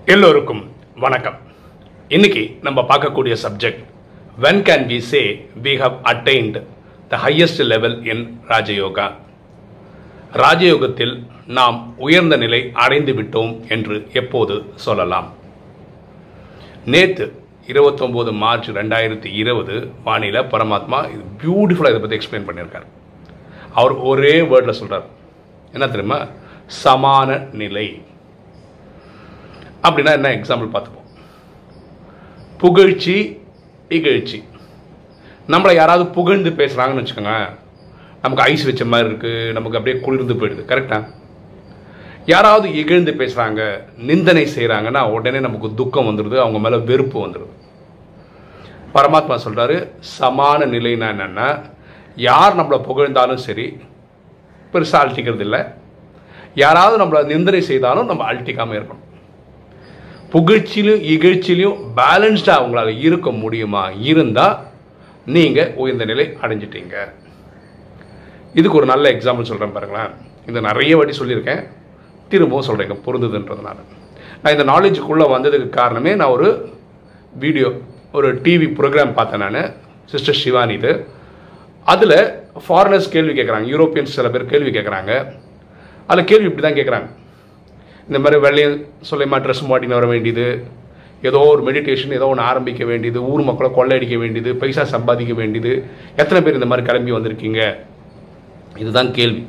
எல்லோருக்கும் வணக்கம் இன்னைக்கு நம்ம பார்க்கக்கூடிய subject when can we say we have attained the highest level in Rajayoga ராஜயோகத்தில் நாம் உயர்ந்த நிலை அடைந்து விட்டோம் என்று எப்போது சொல்லலாம் நேற்று இருபத்தொம்போது மார்ச் ரெண்டாயிரத்தி இருபது வானிலை பரமாத்மா இது பியூட்டிஃபுல்லாக இதை பற்றி எக்ஸ்பிளைன் பண்ணியிருக்கார் அவர் ஒரே வேர்டில் சொல்கிறார் என்ன தெரியுமா சமான நிலை அப்படின்னா என்ன எக்ஸாம்பிள் பார்த்துப்போம் புகழ்ச்சி இகழ்ச்சி நம்மளை யாராவது புகழ்ந்து பேசுகிறாங்கன்னு வச்சுக்கோங்க நமக்கு ஐஸ் வச்ச மாதிரி இருக்குது நமக்கு அப்படியே குளிர்ந்து போயிடுது கரெக்டா யாராவது இகழ்ந்து பேசுகிறாங்க நிந்தனை செய்கிறாங்கன்னா உடனே நமக்கு துக்கம் வந்துடுது அவங்க மேலே வெறுப்பு வந்துடுது பரமாத்மா சொல்கிறாரு சமான நிலைன்னா என்னென்னா யார் நம்மளை புகழ்ந்தாலும் சரி பெருசாக அழட்டிக்கிறது இல்லை யாராவது நம்மளை நிந்தனை செய்தாலும் நம்ம அழட்டிக்காமல் இருக்கணும் புகழ்ச்சியிலும் இகழ்ச்சியிலையும் பேலன்ஸ்டாக அவங்களால இருக்க முடியுமா இருந்தால் நீங்கள் உயர்ந்த நிலை அடைஞ்சிட்டீங்க இதுக்கு ஒரு நல்ல எக்ஸாம்பிள் சொல்கிறேன் பாருங்களேன் இந்த நிறைய வாட்டி சொல்லியிருக்கேன் திரும்பவும் சொல்கிறேங்க பொருந்ததுன்றதுனால நான் இந்த நாலேஜுக்குள்ளே வந்ததுக்கு காரணமே நான் ஒரு வீடியோ ஒரு டிவி ப்ரோக்ராம் பார்த்தேன் நான் சிஸ்டர் சிவானி இது அதில் ஃபாரினர்ஸ் கேள்வி கேட்குறாங்க யூரோப்பியன்ஸ் சில பேர் கேள்வி கேட்குறாங்க அதில் கேள்வி இப்படி தான் கேட்குறாங்க இந்த மாதிரி வெள்ளைய சொல்லியமா ட்ரெஸ் மாட்டின்னு வர வேண்டியது ஏதோ ஒரு மெடிடேஷன் ஏதோ ஒன்று ஆரம்பிக்க வேண்டியது ஊர் மக்களை கொள்ளையடிக்க வேண்டியது பைசா சம்பாதிக்க வேண்டியது எத்தனை பேர் இந்த மாதிரி கிளம்பி வந்திருக்கீங்க இதுதான் கேள்வி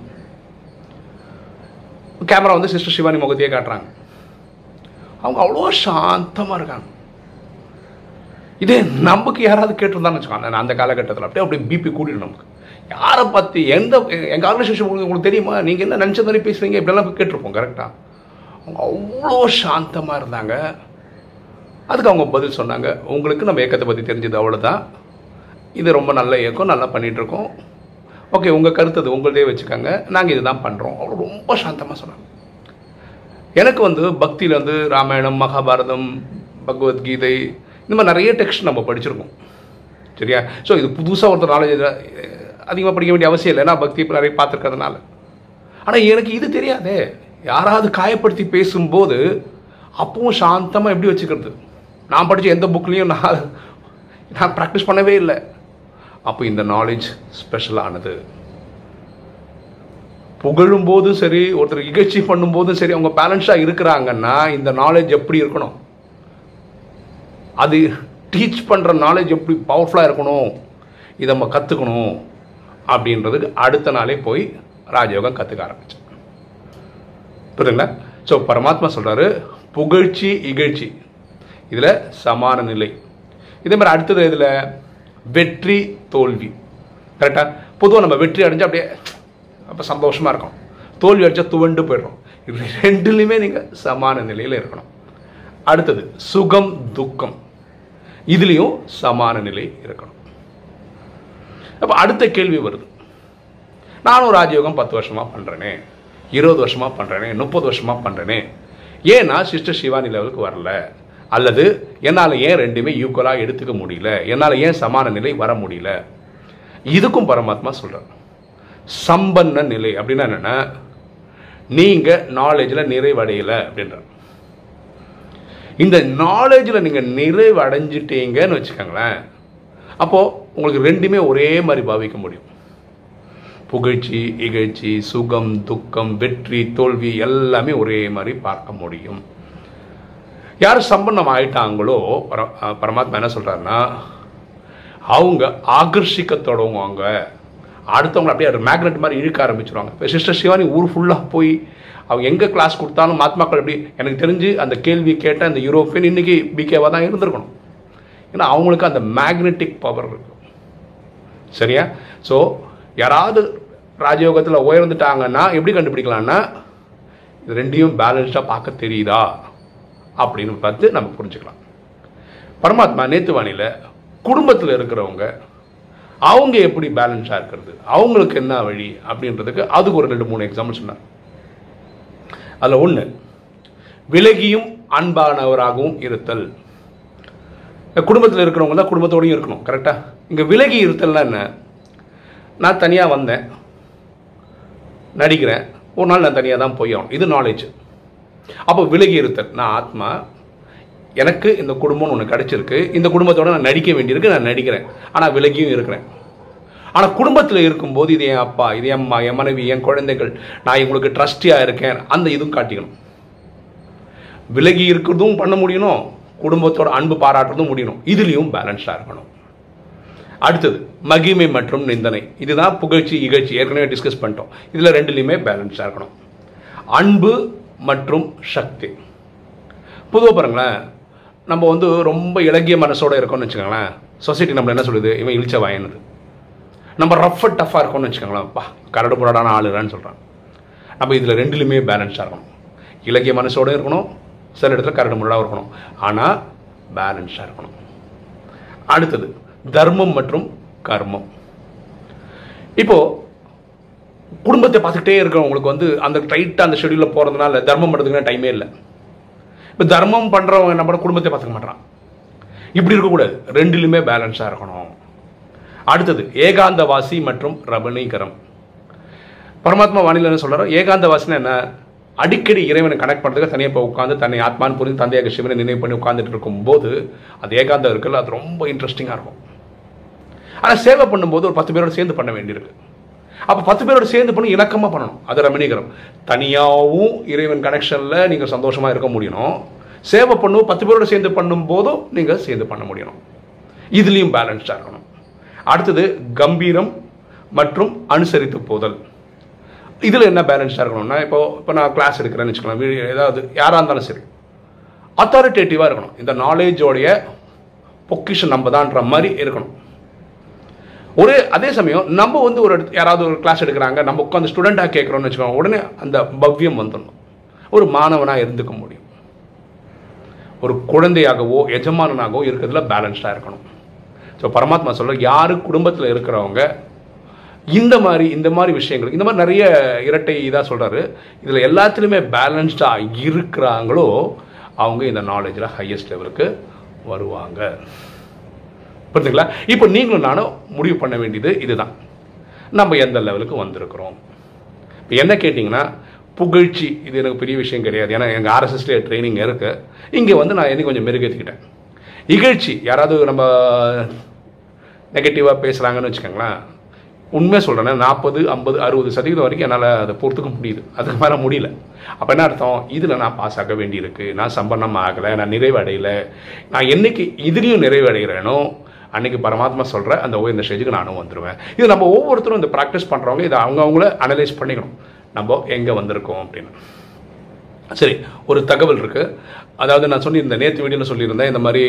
கேமரா வந்து சிஸ்டர் சிவானி முகத்தையே காட்டுறாங்க அவங்க அவ்வளோ சாந்தமாக இருக்காங்க இதே நமக்கு யாராவது கேட்டிருந்தான்னு வச்சுக்கோங்க நான் அந்த காலகட்டத்தில் அப்படியே அப்படியே பிபி கூட்டிடும் நமக்கு யாரை பற்றி எந்த எங்கள் ஆர்கனைசேஷன் உங்களுக்கு உங்களுக்கு தெரியுமா நீங்கள் என்ன நினச்ச மாதிரி பேசுகிறீங்க இப்படிலாம் கேட்டிருப்போம் கரெக்டாக அவங்க அவ்வளோ சாந்தமாக இருந்தாங்க அதுக்கு அவங்க பதில் சொன்னாங்க உங்களுக்கு நம்ம இயக்கத்தை பற்றி தெரிஞ்சது அவ்வளோதான் இது ரொம்ப நல்ல இயக்கம் நல்லா பண்ணிகிட்ருக்கோம் ஓகே உங்கள் கருத்து அது உங்களதே வச்சுக்கோங்க நாங்கள் இதுதான் பண்ணுறோம் அவ்வளோ ரொம்ப சாந்தமாக சொன்னாங்க எனக்கு வந்து பக்தியில் வந்து ராமாயணம் மகாபாரதம் பகவத்கீதை இந்த மாதிரி நிறைய டெக்ஸ்ட் நம்ம படிச்சிருக்கோம் சரியா ஸோ இது புதுசாக ஒருத்தர் நாலேஜ் அதிகமாக படிக்க வேண்டிய அவசியம் இல்லை நான் பக்தி இப்போ நிறைய பார்த்துருக்கறதுனால ஆனால் எனக்கு இது தெரியாதே யாராவது காயப்படுத்தி பேசும்போது அப்பவும் சாந்தமாக எப்படி வச்சுக்கிறது நான் படித்த எந்த புக்லேயும் நான் நான் ப்ராக்டிஸ் பண்ணவே இல்லை அப்போ இந்த நாலேஜ் ஸ்பெஷலானது புகழும் போதும் சரி ஒருத்தர் இகழ்ச்சி பண்ணும்போதும் சரி அவங்க பேலன்ஸாக இருக்கிறாங்கன்னா இந்த நாலேஜ் எப்படி இருக்கணும் அது டீச் பண்ணுற நாலேஜ் எப்படி பவர்ஃபுல்லாக இருக்கணும் இதை நம்ம கற்றுக்கணும் அப்படின்றதுக்கு அடுத்த நாளே போய் ராஜயோகம் கற்றுக்க ஆரம்பித்தேன் புரியுதுங்களா ஸோ பரமாத்மா சொல்கிறாரு புகழ்ச்சி இகழ்ச்சி இதில் சமான நிலை இதே மாதிரி அடுத்தது இதில் வெற்றி தோல்வி கரெக்டாக பொதுவாக நம்ம வெற்றி அடைஞ்சால் அப்படியே அப்போ சந்தோஷமாக இருக்கும் தோல்வி அடித்தா துவண்டு போயிடுறோம் இது ரெண்டுலேயுமே நீங்கள் சமான நிலையில் இருக்கணும் அடுத்தது சுகம் துக்கம் இதுலேயும் சமான நிலை இருக்கணும் அப்போ அடுத்த கேள்வி வருது நானும் ராஜயோகம் பத்து வருஷமாக பண்ணுறேனே இருபது வருஷமாக பண்ணுறேனே முப்பது வருஷமாக பண்ணுறேனே ஏன் நான் சிஸ்டர் சிவானி லெவலுக்கு வரல அல்லது என்னால் ஏன் ரெண்டுமே ஈக்குவலாக எடுத்துக்க முடியல என்னால் ஏன் சமான நிலை வர முடியல இதுக்கும் பரமாத்மா சொல்கிறார் சம்பன்ன நிலை அப்படின்னா என்னென்னா நீங்கள் நாலேஜில் நிறைவடையலை அப்படின்றார் இந்த நாலேஜில் நீங்கள் நிறைவு அடைஞ்சிட்டீங்கன்னு வச்சுக்கோங்களேன் அப்போது உங்களுக்கு ரெண்டுமே ஒரே மாதிரி பாவிக்க முடியும் புகழ்ச்சி இகழ்ச்சி சுகம் துக்கம் வெற்றி தோல்வி எல்லாமே ஒரே மாதிரி பார்க்க முடியும் யார் சம்பந்தம் ஆயிட்டாங்களோ பர பரமாத்மா என்ன சொல்கிறாருன்னா அவங்க ஆகர்ஷிக்க தொடங்குவாங்க அடுத்தவங்களை அப்படியே ஒரு மேக்னெட் மாதிரி இழுக்க ஆரம்பிச்சிருவாங்க இப்போ சிஸ்டர் சிவானி ஊர் ஃபுல்லாக போய் அவங்க எங்கே கிளாஸ் கொடுத்தாலும் மகாத்மாக்கள் எப்படி எனக்கு தெரிஞ்சு அந்த கேள்வி கேட்ட அந்த யூரோப்பியன் இன்றைக்கி பிகேவாக தான் இருந்திருக்கணும் ஏன்னா அவங்களுக்கு அந்த மேக்னெட்டிக் பவர் இருக்கு சரியா ஸோ யாராவது ராஜயோகத்தில் உயர்ந்துட்டாங்கன்னா எப்படி கண்டுபிடிக்கலாம்னா இது ரெண்டையும் பேலன்ஸ்டாக பார்க்க தெரியுதா அப்படின்னு பார்த்து நம்ம புரிஞ்சுக்கலாம் பரமாத்மா நேத்துவாணியில் குடும்பத்தில் இருக்கிறவங்க அவங்க எப்படி பேலன்ஸாக இருக்கிறது அவங்களுக்கு என்ன வழி அப்படின்றதுக்கு அதுக்கு ஒரு ரெண்டு மூணு எக்ஸாம்பிள் சொன்னார் அதில் ஒன்று விலகியும் அன்பானவராகவும் இருத்தல் குடும்பத்தில் இருக்கிறவங்க தான் குடும்பத்தோடையும் இருக்கணும் கரெக்டாக இங்கே விலகி இருத்தல்னா என்ன நான் தனியாக வந்தேன் நடிக்கிறேன் ஒரு நாள் நான் தனியாக தான் போய் ஆகணும் இது நாலேஜ் அப்போ விலகி இருத்தல் நான் ஆத்மா எனக்கு இந்த குடும்பம்னு ஒன்று கிடைச்சிருக்கு இந்த குடும்பத்தோட நான் நடிக்க வேண்டியிருக்கு நான் நடிக்கிறேன் ஆனால் விலகியும் இருக்கிறேன் ஆனால் குடும்பத்தில் இருக்கும்போது இது என் அப்பா இது என் அம்மா என் மனைவி என் குழந்தைகள் நான் இவங்களுக்கு ட்ரஸ்டியாக இருக்கேன் அந்த இதுவும் காட்டிக்கணும் விலகி இருக்கிறதும் பண்ண முடியணும் குடும்பத்தோட அன்பு பாராட்டுறதும் முடியணும் இதுலேயும் பேலன்ஸ்டாக இருக்கணும் அடுத்தது மகிமை மற்றும் நிந்தனை இதுதான் புகழ்ச்சி இகழ்ச்சி ஏற்கனவே டிஸ்கஸ் பண்ணிட்டோம் இதில் ரெண்டுலேயுமே பேலன்ஸாக இருக்கணும் அன்பு மற்றும் சக்தி பொதுவாக பாருங்களேன் நம்ம வந்து ரொம்ப இலகிய மனசோட இருக்கோம்னு வச்சுக்கோங்களேன் சொசைட்டி நம்மள என்ன சொல்லுது இவன் இழிச்ச வாயனது நம்ம ரஃப் அண்ட் டஃப்பாக இருக்கோம்னு வச்சுக்கோங்களேன் பா கரடு புரடான ஆளுறான்னு சொல்கிறான் நம்ம இதில் ரெண்டுலையுமே பேலன்ஸாக இருக்கணும் இலகிய மனசோட இருக்கணும் சில இடத்துல கரடு முரடாக இருக்கணும் ஆனால் பேலன்ஸாக இருக்கணும் அடுத்தது தர்மம் மற்றும் கர்மம் இப்போ குடும்பத்தை பார்த்துக்கிட்டே இருக்கிறவங்களுக்கு வந்து அந்த டைட்டாக அந்த ஷெடியூலில் போகிறதுனால தர்மம் பண்ணுறதுக்குன்னு டைமே இல்லை இப்போ தர்மம் பண்ணுறவங்க நம்ம குடும்பத்தை பார்த்துக்க மாட்டான் இப்படி இருக்கக்கூடாது ரெண்டுலையுமே பேலன்ஸாக இருக்கணும் அடுத்தது ஏகாந்தவாசி மற்றும் ரமணீகரம் பரமாத்மா வானிலை என்ன சொல்கிறாரோ ஏகாந்தவாசினா என்ன அடிக்கடி இறைவனை கனெக்ட் பண்ணுறதுக்கு தனியாக போய் உட்காந்து தன்னை ஆத்மான்னு புரிந்து தந்தையாக சிவனை நினைவு பண்ணி உட்காந்துட்டு இருக்கும்போது அது ஏகாந்தம் இருக்குல்ல அது ரொம்ப இன்ட்ரெஸ்டிங்காக இருக்கும் ஆனால் சேவை பண்ணும்போது ஒரு பத்து பேரோட சேர்ந்து பண்ண வேண்டியிருக்கு அப்போ பத்து பேரோட சேர்ந்து பண்ணி இணக்கமாக பண்ணணும் அது ரமணீகரம் தனியாகவும் இறைவன் கனெக்ஷனில் நீங்கள் சந்தோஷமாக இருக்க முடியணும் சேவை பண்ணுவோம் பத்து பேரோட சேர்ந்து பண்ணும்போதும் நீங்கள் சேர்ந்து பண்ண முடியணும் இதுலேயும் பேலன்ஸ்டாக இருக்கணும் அடுத்தது கம்பீரம் மற்றும் அனுசரித்து போதல் இதில் என்ன பேலன்ஸாக இருக்கணும்னா இப்போ இப்போ நான் கிளாஸ் எடுக்கிறேன்னு வச்சுக்கலாம் வீடியோ ஏதாவது யாராக இருந்தாலும் சரி அத்தாரிட்டேட்டிவாக இருக்கணும் இந்த நாலேஜோடைய பொக்கிஷன் நம்ம தான்ற மாதிரி இருக்கணும் ஒரு அதே சமயம் நம்ம வந்து ஒரு இடத்து- யாராவது ஒரு கிளாஸ் எடுக்கிறாங்க நம்ம உட்காந்து ஸ்டூடெண்ட்டாக கேட்குறோம்னு வச்சுக்கோங்க உடனே அந்த பவ்யம் வந்துடணும் ஒரு மாணவனாக இருந்துக்க முடியும் ஒரு குழந்தையாகவோ எஜமானனாகவோ இருக்கிறதுல பேலன்ஸ்டாக இருக்கணும் ஸோ பரமாத்மா சொல்ற யாரு குடும்பத்தில் இருக்கிறவங்க இந்த மாதிரி இந்த மாதிரி விஷயங்கள் இந்த மாதிரி நிறைய இரட்டை இதாக சொல்கிறாரு இதில் எல்லாத்துலேயுமே பேலன்ஸ்டாக இருக்கிறாங்களோ அவங்க இந்த நாலேஜில் ஹையஸ்ட் லெவலுக்கு வருவாங்க புரிஞ்சுங்களா இப்போ நீங்களும் நானும் முடிவு பண்ண வேண்டியது இதுதான் நம்ம எந்த லெவலுக்கு வந்திருக்கிறோம் இப்போ என்ன கேட்டிங்கன்னா புகழ்ச்சி இது எனக்கு பெரிய விஷயம் கிடையாது ஏன்னா எங்கள் ஆர்எஸ்எஸ்ல ட்ரைனிங் இருக்கு இங்கே வந்து நான் என்னை கொஞ்சம் மெருகேற்றிக்கிட்டேன் இகழ்ச்சி யாராவது நம்ம நெகட்டிவாக பேசுகிறாங்கன்னு வச்சுக்கோங்களேன் உண்மை சொல்கிறேன் நாற்பது ஐம்பது அறுபது சதவீதம் வரைக்கும் என்னால் அதை பொறுத்துக்க முடியுது அதுக்கு மேலே முடியல அப்போ என்ன அர்த்தம் இதில் நான் பாஸ் ஆக வேண்டியிருக்கு நான் சம்பளம் ஆகலை நான் நிறைவடையலை நான் என்னைக்கு இதுலேயும் நிறைவடைகிறேனோ அன்னைக்கு பரமாத்மா சொல்கிற அந்த உயர்ந்த ஸ்டேஜுக்கு நானும் வந்துடுவேன் இது நம்ம ஒவ்வொருத்தரும் இந்த ப்ராக்டிஸ் பண்ணுறவங்க இதை அவங்க அவங்கள அனலைஸ் பண்ணிக்கணும் நம்ம எங்கே வந்திருக்கோம் அப்படின்னு சரி ஒரு தகவல் இருக்கு அதாவது நான் சொல்லியிருந்தேன் நேற்று வீடியோவில் சொல்லியிருந்தேன் இந்த மாதிரி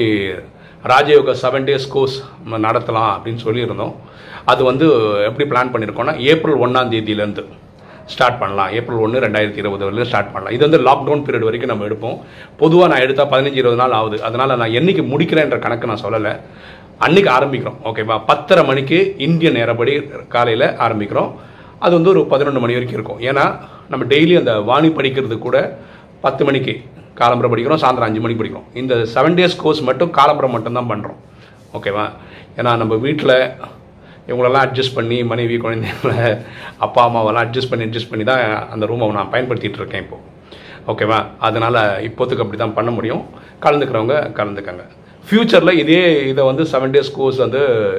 ராஜயோக செவன் டேஸ் கோர்ஸ் நடத்தலாம் அப்படின்னு சொல்லியிருந்தோம் அது வந்து எப்படி பிளான் பண்ணியிருக்கோம்னா ஏப்ரல் ஒன்றாம் தேதியிலேருந்து ஸ்டார்ட் பண்ணலாம் ஏப்ரல் ஒன்று ரெண்டாயிரத்தி இருபது வரையிலும் ஸ்டார்ட் பண்ணலாம் இது வந்து லாக்டவுன் பீரியட் வரைக்கும் நம்ம எடுப்போம் பொதுவாக நான் எடுத்தால் பதினஞ்சு இருபது நாள் ஆகுது அதனால் நான் என்னைக்கு முடிக்கிறேன்ற கணக்கு நான் சொல்லலை அன்னைக்கு ஆரம்பிக்கிறோம் ஓகேவா பத்தரை மணிக்கு இந்திய நேரப்படி காலையில் ஆரம்பிக்கிறோம் அது வந்து ஒரு பதினொன்று மணி வரைக்கும் இருக்கும் ஏன்னா நம்ம டெய்லி அந்த வாணி படிக்கிறது கூட பத்து மணிக்கு காலம்பரம் படிக்கிறோம் சாயந்தரம் அஞ்சு மணிக்கு படிக்கிறோம் இந்த செவன் டேஸ் கோர்ஸ் மட்டும் காலம்பரம் மட்டும்தான் பண்ணுறோம் ஓகேவா ஏன்னா நம்ம வீட்டில் இவங்களெல்லாம் அட்ஜஸ்ட் பண்ணி மனைவி குழந்தைங்கள அப்பா அம்மாவெல்லாம் அட்ஜஸ்ட் பண்ணி அட்ஜஸ்ட் பண்ணி தான் அந்த ரூமை நான் பயன்படுத்திட்டு இருக்கேன் இப்போ ஓகேவா அதனால் இப்போத்துக்கு அப்படி தான் பண்ண முடியும் கலந்துக்கிறவங்க கலந்துக்கங்க ஃப்யூச்சரில் இதே இதை வந்து செவன் டேஸ் கோர்ஸ் வந்து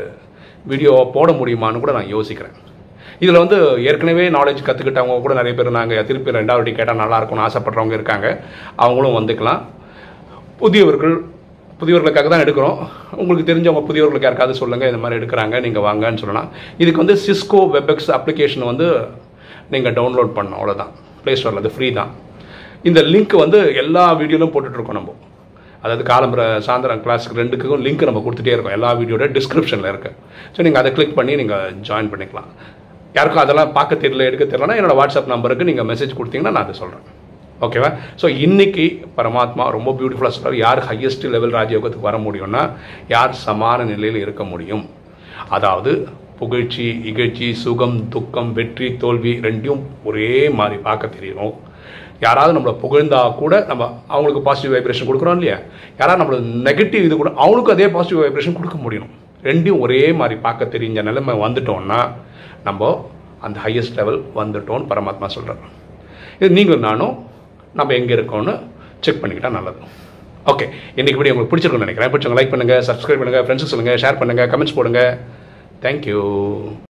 வீடியோ போட முடியுமான்னு கூட நான் யோசிக்கிறேன் இதில் வந்து ஏற்கனவே நாலேஜ் கற்றுக்கிட்டவங்க கூட நிறைய பேர் நாங்கள் திருப்பி ரெண்டாவது வாட்டி கேட்டால் நல்லா இருக்கும்னு ஆசைப்படுறவங்க இருக்காங்க அவங்களும் வந்துக்கலாம் புதியவர்கள் புதியவர்களுக்காக தான் எடுக்கிறோம் உங்களுக்கு தெரிஞ்சவங்க புதியவர்களுக்கு யாருக்காவது சொல்லுங்கள் இந்த மாதிரி எடுக்கிறாங்க நீங்கள் வாங்கன்னு சொல்லலாம் இதுக்கு வந்து சிஸ்கோ வெப்எக்ஸ் அப்ளிகேஷன் வந்து நீங்கள் டவுன்லோட் பண்ணணும் அவ்வளோதான் ப்ளே ஸ்டோரில் அது ஃப்ரீ தான் இந்த லிங்க் வந்து எல்லா வீடியோலும் போட்டுட்ருக்கோம் நம்ம அதாவது காலம்பர சாயந்தரம் கிளாஸுக்கு ரெண்டுக்கும் லிங்க் நம்ம கொடுத்துட்டே இருக்கோம் எல்லா வீடியோட டிஸ்கிரிப்ஷனில் இருக்கு ஸோ நீங்கள் அதை கிளிக் பண்ணி நீங்கள் ஜாயின் பண்ணிக்கலாம் யாருக்கும் அதெல்லாம் பார்க்க தெரியல எடுக்க தெரியலனா என்னோட வாட்ஸ்அப் நம்பருக்கு நீங்கள் மெசேஜ் கொடுத்தீங்கன்னா நான் அதை சொல்கிறேன் ஓகேவா ஸோ இன்னைக்கு பரமாத்மா ரொம்ப பியூட்டிஃபுல்லாக சொல்கிறார் யார் ஹையஸ்ட் லெவல் ராஜயோகத்துக்கு வர முடியும்னா யார் சமான நிலையில் இருக்க முடியும் அதாவது புகழ்ச்சி இகழ்ச்சி சுகம் துக்கம் வெற்றி தோல்வி ரெண்டையும் ஒரே மாதிரி பார்க்க தெரியணும் யாராவது நம்மளை புகழ்ந்தா கூட நம்ம அவங்களுக்கு பாசிட்டிவ் வைப்ரேஷன் கொடுக்குறோம் இல்லையா யாராவது நம்மள நெகட்டிவ் இது கூட அவங்களுக்கும் அதே பாசிட்டிவ் வைப்ரேஷன் கொடுக்க முடியும் ரெண்டையும் ஒரே மாதிரி பார்க்க தெரிஞ்ச நிலைமை வந்துட்டோம்னா நம்ம அந்த ஹையஸ்ட் லெவல் வந்துட்டோம்னு பரமாத்மா சொல்கிறார் இது நீங்களும் நானும் நம்ம எங்கே இருக்கோம்னு செக் பண்ணிக்கிட்டா நல்லது ஓகே இன்னைக்கு வீடியோ உங்களுக்கு பிடிச்சிருக்கும்னு நினைக்கிறேன் பிடிச்சவங்க லைக் பண்ணுங்கள் சப்ஸ்கிரைப் பண்ணுங்கள் ஃப்ரெண்ட்ஸுக்கு சொல்லுங்கள் ஷேர் பண்ணுங்கள் கமெண்ட்ஸ் போடுங்க தேங்க்யூ